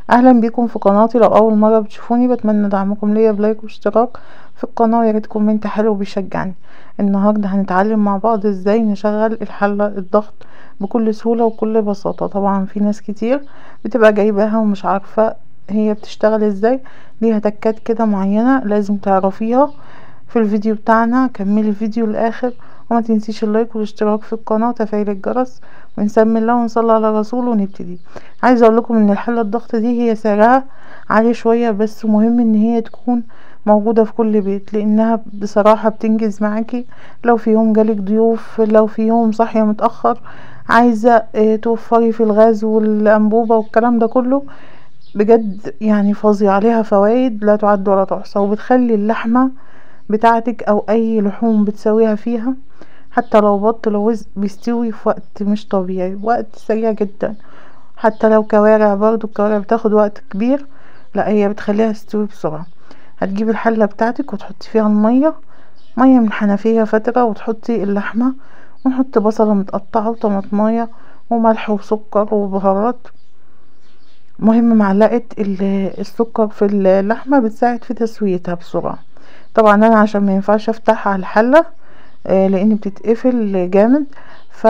اهلا بيكم في قناتي لو اول مره بتشوفوني بتمنى دعمكم ليا بلايك واشتراك في القناه وياريت كومنت حلو بيشجعني النهارده هنتعلم مع بعض ازاي نشغل الحله الضغط بكل سهوله وكل بساطه طبعا في ناس كتير بتبقى جايباها ومش عارفه هي بتشتغل ازاي ليها تكات كده معينه لازم تعرفيها في الفيديو بتاعنا كملي الفيديو للاخر وما تنسيش اللايك والاشتراك في القناه وتفعيل الجرس ونسمي الله ونصلي على رسوله ونبتدي عايزه اقول لكم ان الحله الضغط دي هي سعرها عالي شويه بس مهم ان هي تكون موجوده في كل بيت لانها بصراحه بتنجز معاكي لو في يوم جالك ضيوف لو في يوم صاحيه متاخر عايزه اه توفري في الغاز والانبوبه والكلام ده كله بجد يعني فظيع عليها فوائد لا تعد ولا تحصى وبتخلي اللحمه بتاعتك او اي لحوم بتسويها فيها حتى لو بط لو بيستوي في وقت مش طبيعي وقت سريع جدا حتى لو كوارع برضو الكوارع بتاخد وقت كبير لا هي بتخليها تستوي بسرعة هتجيبي الحلة بتاعتك وتحطي فيها المية مية من حنفية فترة وتحطي اللحمة ونحط بصلة متقطعة وطماطماية وملح وسكر وبهارات مهم معلقة السكر في اللحمة بتساعد في تسويتها بسرعة طبعا انا عشان ما ينفعش افتح على الحلة آه لان بتتقفل جامد ف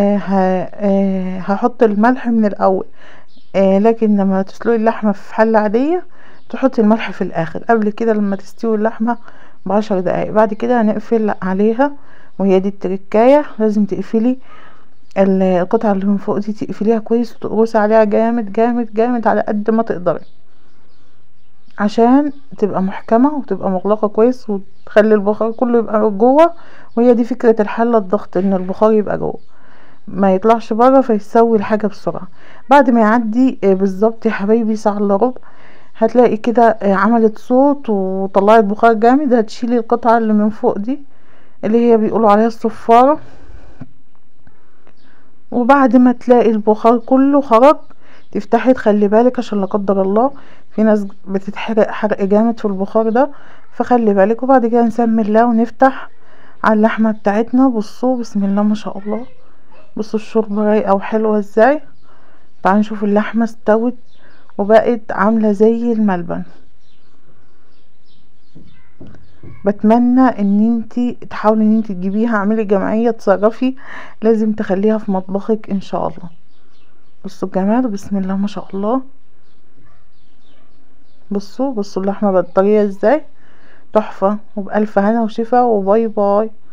هحط الملح من الاول آه لكن لما تسلقي اللحمه في حله عاديه تحطي الملح في الاخر قبل كده لما تستوي اللحمه بعشر دقايق بعد كده هنقفل عليها وهي دي التركايه لازم تقفلي القطعه اللي من فوق دي تقفليها كويس وتقرصي عليها جامد جامد جامد على قد ما تقدري عشان تبقى محكمة وتبقى مغلقة كويس وتخلي البخار كله يبقى جوه وهي دي فكرة الحلة الضغط ان البخار يبقى جوه ما يطلعش بره فيسوي الحاجة بسرعة بعد ما يعدي بالظبط يا حبايبي ساعة الا ربع هتلاقي كده عملت صوت وطلعت بخار جامد هتشيلي القطعة اللي من فوق دي اللي هي بيقولوا عليها الصفارة وبعد ما تلاقي البخار كله خرج تفتحي تخلي بالك عشان لا قدر الله في ناس بتتحرق حرق جامد في البخار ده فخلي بالك وبعد كده نسمي الله ونفتح على اللحمه بتاعتنا بصوا بسم الله ما شاء الله بصوا الشوربه رايقه وحلوه ازاي تعالوا نشوف اللحمه استوت وبقت عامله زي الملبن بتمنى ان انتي تحاولي ان انتي تجيبيها اعملي جمعيه تصرفي لازم تخليها في مطبخك ان شاء الله بصوا الجمال بسم الله ما شاء الله بصوا بصوا اللحمه بقت طريه ازاي تحفه وبالف هنا وشفا وباي باي